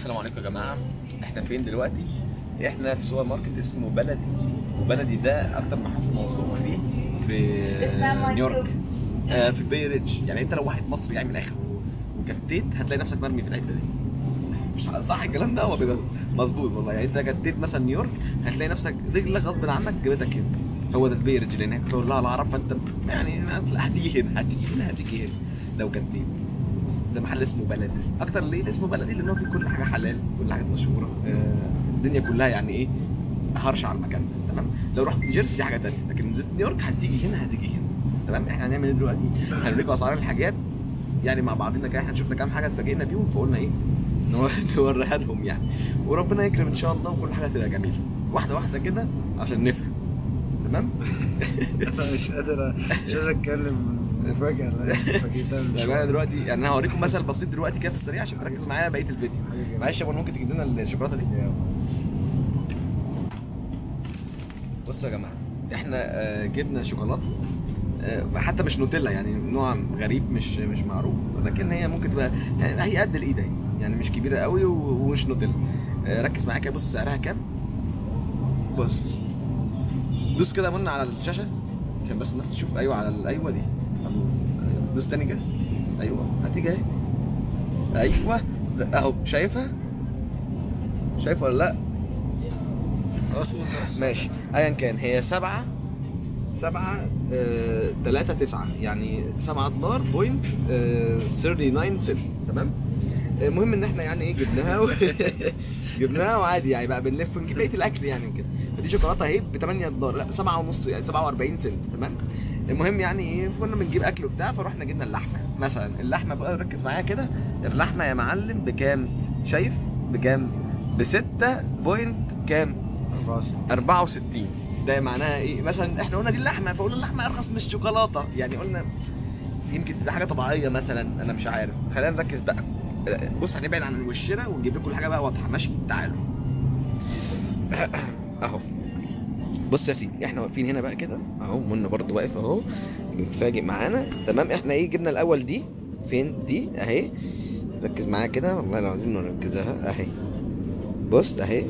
السلام عليكم يا جماعه احنا فين دلوقتي احنا في سوبر ماركت اسمه بلدي وبلدي ده اكتر محل موثوق فيه في نيويورك آه في باي ريدج يعني انت لو واحد مصري يعني من الاخر وجتيت هتلاقي نفسك مرمي في الحته دي مش صح الكلام ده هو بيبقى مظبوط والله يعني انت جتيت مثلا نيويورك هتلاقي نفسك رجلك غصب عنك جابتك هنا هو ده الباي ريدج لان هناك كلها العرب فانت يعني هتيجي هنا هتيجي هنا هتيجي هنا لو جتيت ده محل اسمه بلدي اكتر ليه اسمه بلدي لان هو فيه كل حاجه حلال كل حاجه مشهوره آه، الدنيا كلها يعني ايه هرش على المكان ده تمام لو رحت جيرسي دي حاجه تانية لكن نزلت نيويورك هتيجي هنا هتيجي هنا تمام احنا هنعمل ايه دلوقتي هنوريكم اسعار الحاجات يعني مع بعضنا كده احنا شفنا كام حاجه اتفاجئنا بيهم فقلنا ايه نور- نوريها لهم يعني وربنا يكرم ان شاء الله وكل حاجه تبقى جميله واحده واحده كده عشان نفهم تمام انا مش قادر مش قادر اتكلم مفاجأة لا فاجئتها من طيب انا شوية. دلوقتي يعني انا هوريكم مثل بسيط دلوقتي كده في السريع عشان تركزوا معايا بقيه الفيديو معلش يا ابو ممكن تجيب لنا الشوكولاته دي بصوا يا جماعه احنا آه، جبنا شوكولاته آه، حتى مش نوتيلا يعني نوع غريب مش مش معروف لكن هي ممكن تبقى يعني هي قد الايد اهي يعني مش كبيره قوي و- ومش نوتيلا آه، ركز معايا كده بص سعرها كام بص دوس كده من على الشاشه عشان بس الناس تشوف ايوه على ال- ايوه دي دوس تاني كده ايوه هتيجي اهي ايوه لا، اهو شايفها شايفه ولا لا خلاص قول بس. ماشي ايا كان هي سبعة سبعة آه، تلاتة تسعة يعني سبعة دولار بوينت آه، 39 سنت تمام المهم ان احنا يعني ايه جبناها و... جبناها وعادي يعني بقى بنلف ونجيب بقيه الاكل يعني وكده فدي شوكولاته اهي ب 8 دولار لا ب 7 ونص يعني 47 سنت تمام المهم يعني ايه كنا بنجيب اكل وبتاع فرحنا جبنا اللحمه مثلا اللحمه بقى ركز معايا كده اللحمه يا معلم بكام شايف بكام ب 6 بوينت كام 64 64 ده معناها ايه مثلا احنا قلنا دي اللحمه فقلنا اللحمه ارخص من الشوكولاته يعني قلنا يمكن تبقى حاجه طبيعيه مثلا انا مش عارف خلينا نركز بقى بص هنبعد عن وشنا ونجيب لكم الحاجه بقى واضحه ماشي تعالوا اهو بص يا سيدي احنا واقفين هنا بقى كده اهو منى برضو واقف اهو بتفاجئ معانا تمام احنا ايه جبنا الاول دي فين دي اهي ركز معايا كده والله العظيم نركزها اهي بص اهي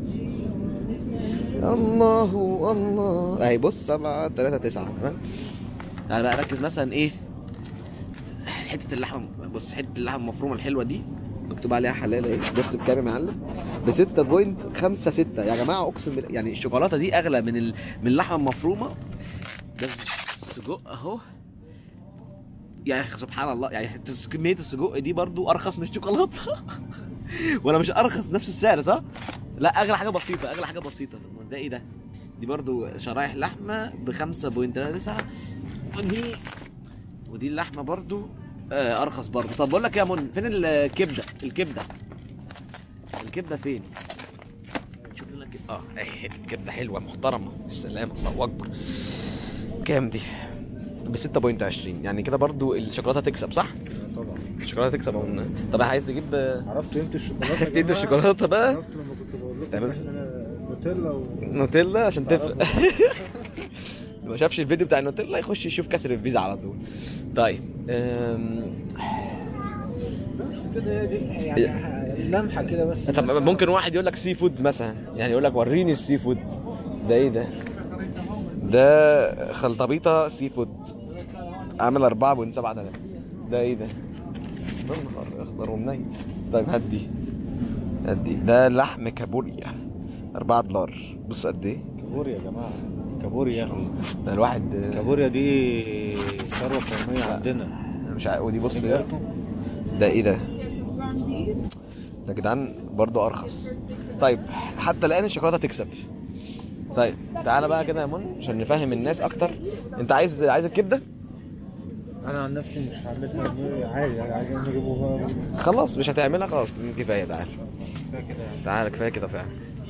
الله الله اهي بص سبعة تلاتة تسعة تمام تعالى بقى ركز مثلا ايه حتة اللحمة بص حتة اللحمة المفرومة الحلوة دي مكتوب عليها حلال اهي بص بكام يا معلم ب 6.56 يا جماعة اقسم بالله يعني الشوكولاتة دي اغلى من ال... من اللحمة المفرومة ده السجق اهو يعني سبحان الله يعني حتة- كمية السجق دي برضو ارخص من الشوكولاتة ولا مش ارخص نفس السعر صح؟ لا اغلى حاجه بسيطه اغلى حاجه بسيطه ده ايه ده دي برضو شرايح لحمه ب 5.39 ودي ودي اللحمه برضو آه ارخص برضو طب بقول لك يا من فين الكبده الكبده الكبده فين شوف لنا كده اه اهي الكبده حلوه محترمه السلام الله اكبر كام دي ب 6.20 يعني كده برضو الشوكولاته تكسب صح طبعا الشوكولاته تكسب أهو. طب عايز تجيب آه، عرفت قيمة الشوكولاتة يا عرفت قيمة جماعة؟ الشوكولاتة بقى؟ عرفت لما كنت بقول لكم تمام. احنا نوتيلا و نوتيلا عشان تفرق تعرفوا. اللي ما شافش الفيديو بتاع النوتيلا يخش يشوف كسر الفيزا على طول طيب أم... بس كده هي دي يعني لمحة كده بس طب ممكن واحد يقول لك سي فود مثلا يعني يقول لك وريني السي فود ده ايه ده ده خلطبيطه سي فود عامل 4.7 ده ده ايه ده ده نهار اخضر ومنيل طيب هات دي هات دي ده لحم كابوريا 4 دولار بص قد ايه كابوريا يا جماعة كابوريا ده الواحد كابوريا دي ثروة قومية عندنا مش عارف ودي بص نجاركم ده ايه ده؟ ده يا جدعان برضه ارخص. طيب حتى الان الشوكولاته تكسب. طيب تعالى بقى كده يا من عشان نفهم الناس اكتر. انت عايز عايز الكبده؟ انا عن نفسي مش هعملها عادي يعني عايزين نجيبه بقى خلاص مش هتعملها خلاص كفايه تعالى. كفاية كده يعني تعالى كفايه كده فعلا.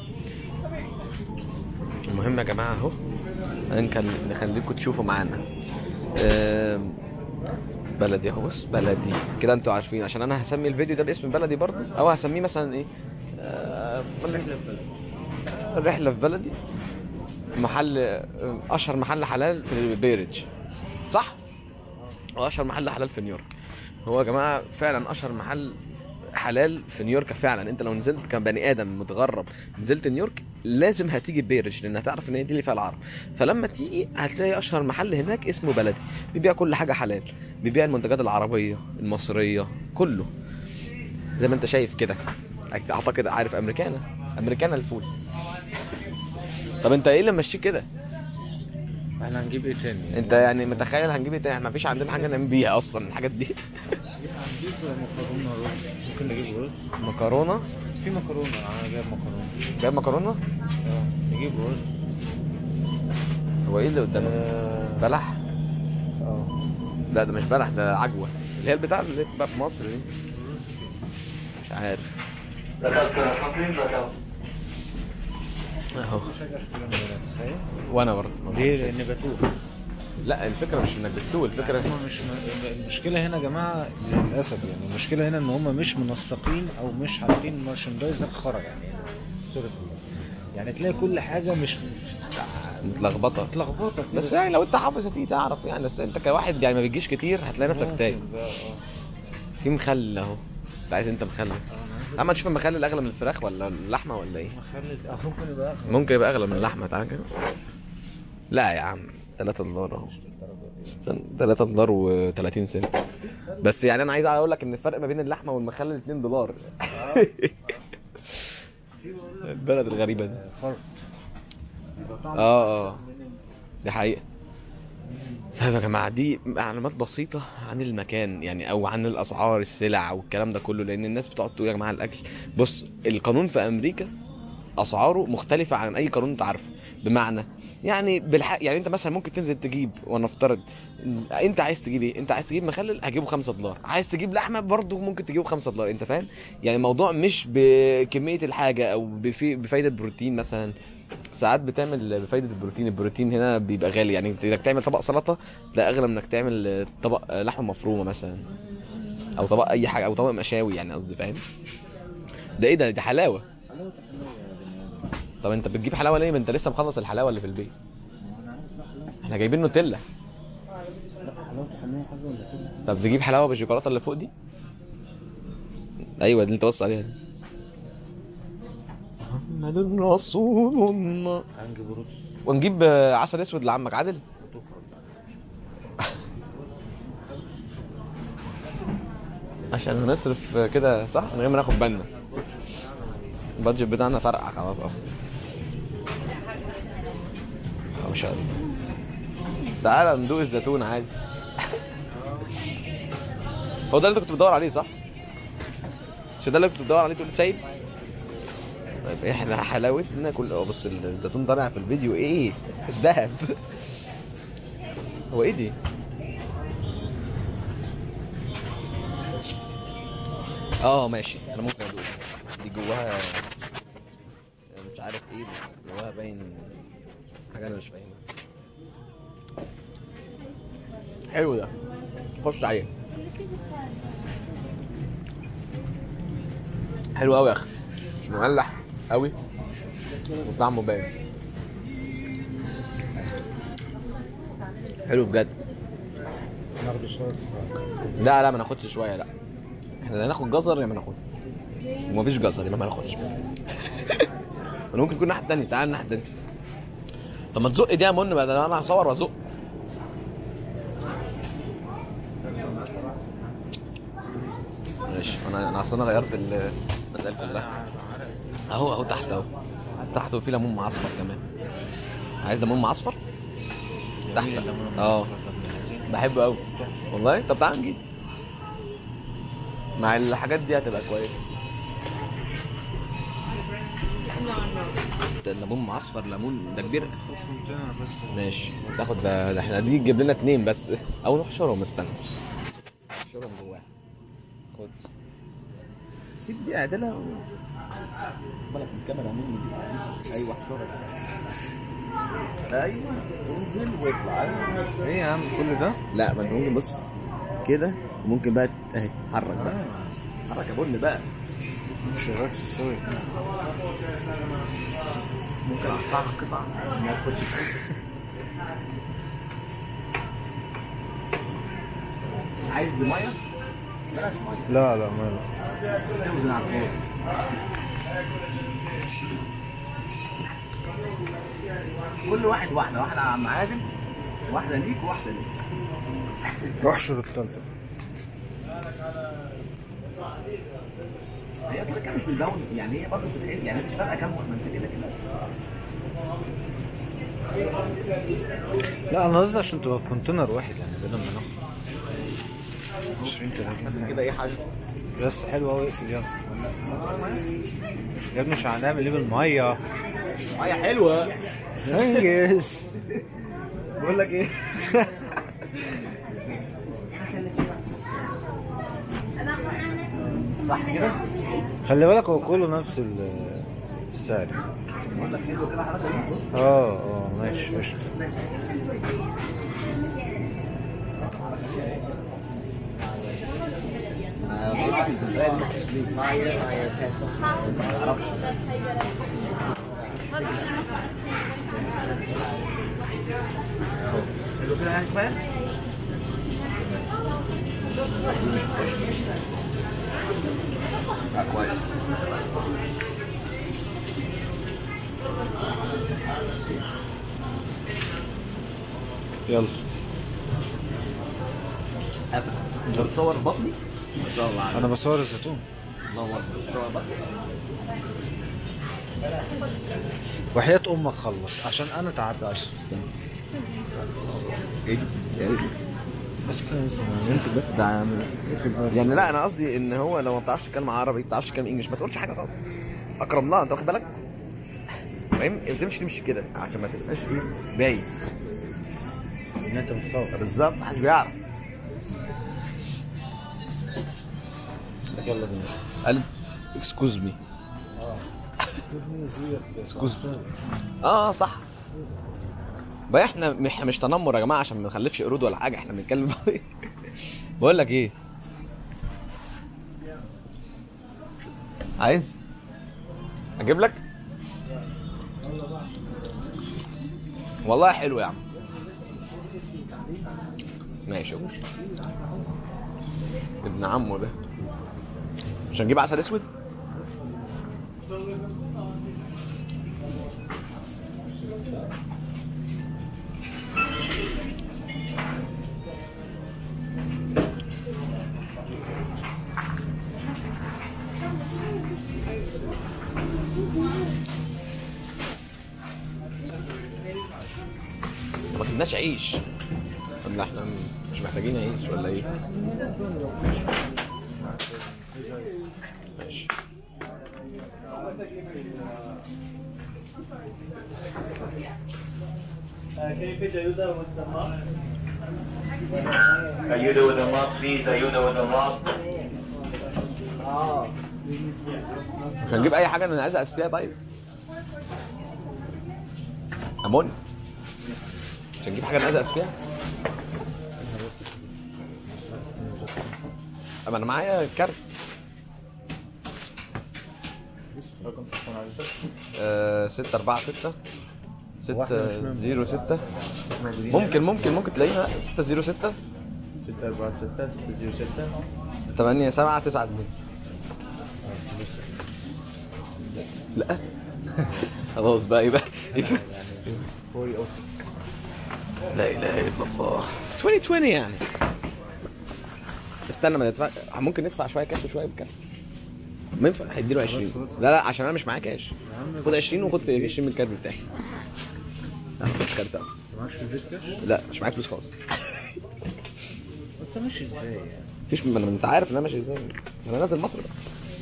المهم يا جماعه اهو هنكل نخليكم تشوفوا معانا. آم، بلدي اهو بص بلدي كده انتوا عارفين عشان انا هسمي الفيديو ده باسم بلدي برضه او هسميه مثلا ايه آه، رحله في بلدي محل آه، اشهر محل حلال في بيرج صح واشهر محل حلال في نيويورك هو يا جماعه فعلا اشهر محل حلال في نيويورك فعلا انت لو نزلت كبني ادم متغرب نزلت نيويورك لازم هتيجي بيرج لان هتعرف ان هي دي اللي فيها العرب فلما تيجي هتلاقي اشهر محل هناك اسمه بلدي بيبيع كل حاجه حلال بيبيع المنتجات العربيه المصريه كله زي ما انت شايف كده اعتقد عارف امريكانا امريكانا الفول طب انت ايه اللي ماشيك كده احنا هنجيب ايه تاني؟ انت يعني متخيل هنجيب ايه تاني ما فيش عندنا حاجه نعمل بيها اصلا الحاجات دي هنجيب مكرونه رز ممكن نجيب رز مكرونه في مكرونه انا جايب مكرونه جايب مكرونه اه نجيب رز هو ايه اللي قدامك اه بلح اه لا ده مش بلح ده عجوه اللي هي البتاع اللي بتبقى في مصر دي مش عارف اهو مش هاجي اشتري من هنا تخيل وانا برضه ليه؟ لان بتوه لا الفكره مش انك بتتوه الفكره هم مش المشكله هنا يا جماعه للاسف يعني المشكله هنا ان هم مش منسقين او مش عارفين المارشندايزر خرج يعني سوري في اللفظ. يعني تلاقي كل حاجه مش متلخبطه متلخبطه كده. بس يعني لو انت حافظ هتيجي تعرف يعني بس انت كواحد يعني ما بتجيش كتير هتلاقي نفسك ممكن تايه بقى، اه في مخلل اهو انت عايز انت مخلل اما نشوف المخلل اغلى من الفراخ ولا اللحمه ولا ايه مخلد اه ممكن يبقى أغلى. ممكن يبقى اغلى من اللحمه تعالى كده لا يا عم 3 دولار اهو استنى 3 دولار و30 سنت بس يعني انا عايز اقول لك ان الفرق ما بين اللحمه والمخلل 2 دولار البلد الغريبه دي فرق اه اه دي حقيقة طيب يا جماعة دي معلومات بسيطة عن المكان يعني أو عن الأسعار السلع والكلام ده كله لأن الناس بتقعد تقول يا جماعة الأكل بص القانون في أمريكا أسعاره مختلفة عن أي قانون أنت عارفه بمعنى يعني بالحق يعني أنت مثلا ممكن تنزل تجيب ونفترض أنت عايز تجيب إيه؟ أنت عايز تجيب مخلل هجيبه 5 دولار، عايز تجيب لحمة برضه ممكن تجيبه 5 دولار أنت فاهم؟ يعني الموضوع مش بكمية الحاجة أو بفي- بفايدة بروتين مثلا ساعات بتعمل بفايده البروتين البروتين هنا بيبقى غالي يعني انت انك تعمل طبق سلطه لا اغلى من انك تعمل طبق لحمه مفرومه مثلا او طبق اي حاجه او طبق مشاوي يعني قصدي فاهم ده ايه ده دي حلاوه طب انت بتجيب حلاوه ليه ما انت لسه مخلص الحلاوه اللي في البيت احنا جايبين نوتيلا طب تجيب حلاوه بالشوكولاته اللي فوق دي ايوه دي اللي انت بص عليها دي محمد رسول الله هنجيب رز ونجيب آه، عسل اسود لعمك عادل وتفرج عشان نصرف آه، كده صح من غير ما ناخد بالنا البادجت بتاعنا فرقع خلاص اصلا آه، ما شاء الله تعالى ندوق الزيتون عادي هو ده اللي انت كنت بتدور عليه صح؟ مش ده اللي كنت بتدور عليه تقول سايب؟ طيب احنا حلاوتنا كل اه بص الزيتون طالع في الفيديو ايه؟ الذهب هو ايه دي؟ اه ماشي انا ممكن ادوق دي جواها مش عارف ايه بس جواها باين حاجه انا مش فاهمها حلو ده خش عليه حلو قوي يا اخي مش مملح قوي وطعمه باين حلو بجد ناخد شويه فراخ. لا لا ما ناخدش شويه لا احنا لا ناخد جزر يا ما ناخد ومفيش جزر يبقى ما ناخدش انا ممكن يكون ناحيه تانية تعال ناحيه تانية طب ما تزق دي يا من بدل انا هصور وازق ماشي انا انا اصل انا غيرت ال- المسائل كلها اهو اهو تحت اهو تحت وفي ليمون معصفر كمان عايز ليمون معصفر تحت جميل الليمون اه المعصفر ده ابن اللذين. بحبه قوي والله طب تعال نجيب مع الحاجات دي هتبقى كويسه ده الليمون معصفر ليمون ده كبير فهمتنا بس ماشي تاخد ده, ده احنا دي تجيب لنا اتنين بس او نحشرهم استنى نحشرهم جواها خد سيب دي اعدلها و... بالك الكاميرا مني دي ايوه احشرها ايوه انزل واطلع ايه يا عم كل ده؟ لا ما انت ممكن بص كده وممكن بقى اهي حرك بقى حرك يا بن بقى مش الراجل سوري ممكن اقطعها قطع عشان ما تخش عايز ميه لا لا ما توزن على الكورة كل واحد واحدة واحدة على عم عادل واحدة ليك وواحدة ليك روح شرب التالتة هي كده كده مش بالداون يعني هي برضه بتتقل يعني مش فارقة كام واحدة انت كده كده لا انا قصدي عشان تبقى في كونتينر واحد يعني بدل ما ناخد 20 30 كده اي حاجة بس حلو قوي اقفل يلا يا ابني مش هنعمل ايه بالميه مية حلوة انجز بقول لك ايه صح كده؟ خلي بالك هو كله نفس ال- السعر بقول لك حلو كده حضرتك اه اه ماشي قشطة حلو كده يعني كفايه آه، كويس يلا انت بتصور بطني؟ ما شاء الله عليك انا بصور الزيتون الله اكبر بتصور بطني وحياة امك خلص عشان انا تعبت عشان ايه يا ريت بس كده امسك بس ده يعني لا انا قصدي ان هو لو ما بتعرفش تتكلم عربي ما بتعرفش تتكلم انجلش ما تقولش حاجه خالص اكرم لها انت واخد بالك؟ فاهم؟ تمشي تمشي كده عشان ما تبقاش ايه باين ان انت بتصور بالظبط محدش بيعرف يلا بينا قال اكسكوز مي اسكوز اه صح بقى احنا احنا مش تنمر يا جماعه عشان ما نخلفش قرود ولا حاجه احنا بنتكلم بقول لك ايه عايز اجيب لك والله حلو يا عم ماشي أوكي. ابن عمه ده مش هنجيب عسل اسود ما كناش عيش ولا احنا مش محتاجين عيش ولا ايه ماشي Ayuda with the mop, please. Ayuda with the mop. مش هنجيب اي حاجه انا عايز فيها طيب امون مش هنجيب حاجه انا عايز فيها اما انا معايا كارت آه، ستة أربعة ستة ستة زيرو ستة ممكن ممكن ممكن تلاقيها ستة زيرو ستة 6 4 6 6 0 6 تمانية سبعة تسعة اتنين لا خلاص بقى يبقى يبقى فوري او لا اله الا الله 2020 يعني استنى ما ندفع ممكن ندفع شويه كاش وشويه بكاش ما ينفع هيديله 20 لا لا عشان انا مش معايا كاش خد 20 وخد 20 من الكارت بتاعي هاخد الكارت أهو. معكش في البيت كاش لا مش معايا فلوس خالص انت ماشي ازاي يعني مفيش ما أنا- انت عارف ان انا ماشي ازاي انا نازل مصر بقى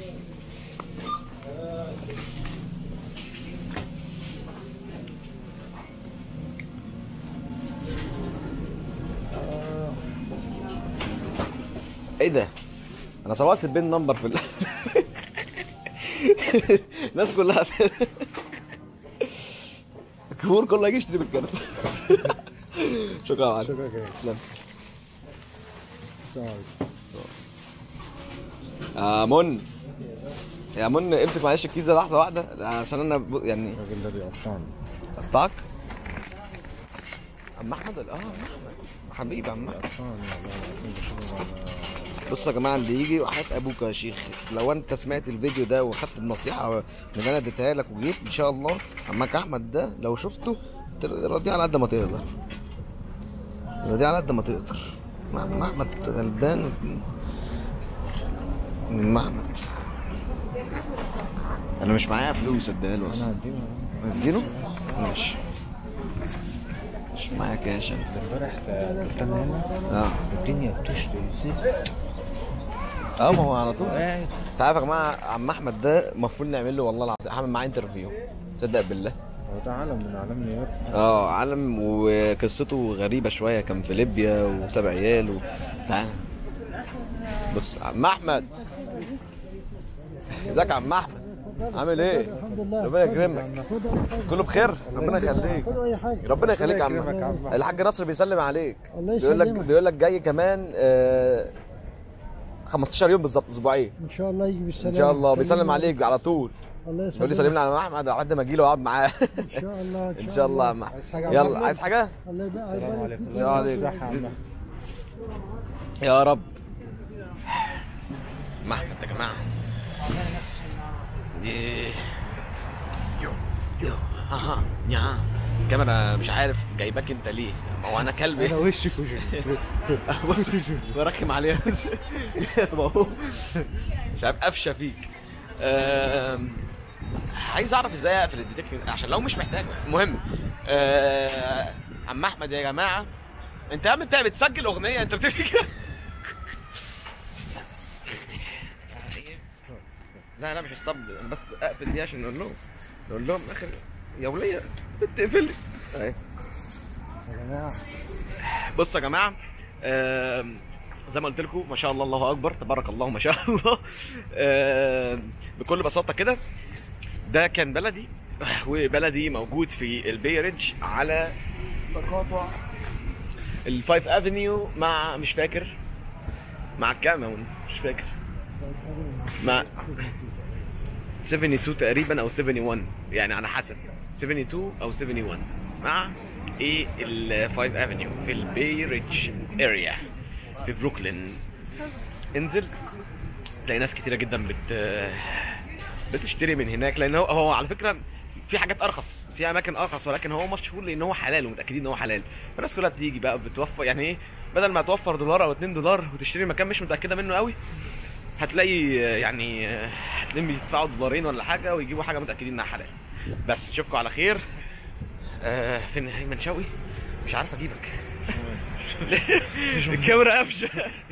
ايه ده؟ انا صورت البين نمبر في ال... الناس كلها الجمهور كله هيجي يشتري بالكارت شكرا يا معلم شكرا كده تسلم. السلام عليكم يا من يا من امسك معلش الكيس ده لحظه واحده عشان انا ب... يعني الراجل ده بيقطعني قطعك عم احمد اه عم احمد حبيبي عم احمد بيقطعني والله العظيم بشوفه على بصوا يا جماعه اللي يجي وحياه ابوك يا شيخ لو انت سمعت الفيديو ده وخدت النصيحه من اللي انا اديتها لك وجيت ان شاء الله عمك احمد ده لو شفته راضيه على قد ما تقدر راضيه على قد ما تقدر عم احمد غلبان من محمد انا مش معايا فلوس اديها له انا اصلا هديله اديله ماشي مش معايا كاش انا امبارح كنت انا هنا اه الدنيا بتشتي زفت اه ما هو على طول قاعد انت عارف يا جماعه عم احمد ده المفروض نعمل له والله العظيم هعمل معاه انترفيو تصدق بالله هو ده عالم من اعلام نيويورك اه عالم وقصته غريبه شويه كان في ليبيا وساب عيال و... تعال بص عم احمد ازيك يا عم احمد عامل ايه الحمد لله ربنا يكرمك كله بخير ربنا يخليك خدوا اي حاجه ربنا يخليك يا عم يكرمك يا عم. الحاج نصر بيسلم عليك الله بيقول لك يسلمك. بيقول لك جاي كمان آه 15 يوم بالظبط اسبوعين ان شاء الله يجي بالسلامه ان شاء الله بيسلم عليك على طول الله يقول لي يسلمك سلمنا على احمد لحد ما اجي له واقعد معاه ان شاء الله ان شاء الله يا عم عايز احمد حاجة يا عم يلا أحمد؟ عايز حاجه الله يبارك السلام عليكم السلام عليكم. الصحة يا عم. يا رب ما احمد يا جماعه إيه. يو يو اها يا الكاميرا مش عارف جايباك انت ليه ما هو انا كلب انا وشي كوجي بص برخم عليها ما هو مش عارف قفشه فيك آم، عايز اعرف ازاي اقفل الديتكتيف عشان لو مش محتاج المهم آه، عم احمد يا جماعه انت يا عم انت بتسجل اغنيه انت بتمشي كده استنى. لا لا مش هستبل انا بس اقفل دي عشان نقول لهم نقول لهم اخر يا وليه بتقفلي اهي يا جماعه بصوا يا جماعه آم، زي ما قلت لكم ما شاء الله الله اكبر تبارك الله ما شاء الله آم، بكل بساطه كده ده كان بلدي وبلدي موجود في البيرج على تقاطع الفايف افنيو مع مش فاكر مع كام مش فاكر مع 72 تقريبا او 71 يعني على حسب 72 او 71 مع ايه ال 5 افنيو في البي ريتش اريا في بروكلين انزل تلاقي ناس كتيره جدا بت بتشتري من هناك لان هو, هو على فكره في حاجات ارخص في اماكن ارخص ولكن هو مشهور لان هو حلال ومتاكدين ان هو حلال فالناس كلها بتيجي بقى بتوفر يعني ايه بدل ما توفر دولار او 2 دولار وتشتري مكان مش متاكده منه قوي هتلاقي آه، يعني آه، هتلاقيهم يدفعوا دولارين ولا حاجه ويجيبوا حاجه متاكدين انها حلال بس اشوفكم على خير آه فين ايمن شوقي مش عارف اجيبك الكاميرا قفشه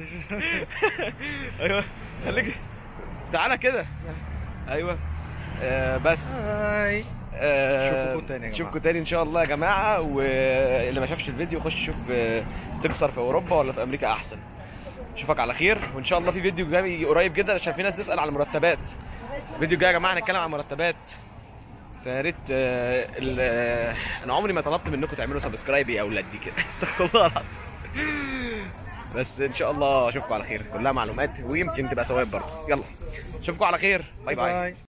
ايوه خليك تعالى كده ايوه آه بس هاي آه، نشوفكم تاني يا جماعة. نشوفكم تاني ان شاء الله يا جماعه واللي ما شافش الفيديو يخش يشوف آه، تكسر في اوروبا ولا في امريكا احسن اشوفك على خير وان شاء الله في فيديو جاي قريب جدا عشان في ناس تسال على المرتبات الفيديو الجاي يا جماعه هنتكلم عن المرتبات فيا ريت آه، ال- آه، انا عمري ما طلبت منكم تعملوا سبسكرايب يا اولاد دي كده استغفر الله العظيم بس ان شاء الله اشوفكم على خير كلها معلومات ويمكن تبقى ثواب برضه يلا اشوفكم على خير باي باي باي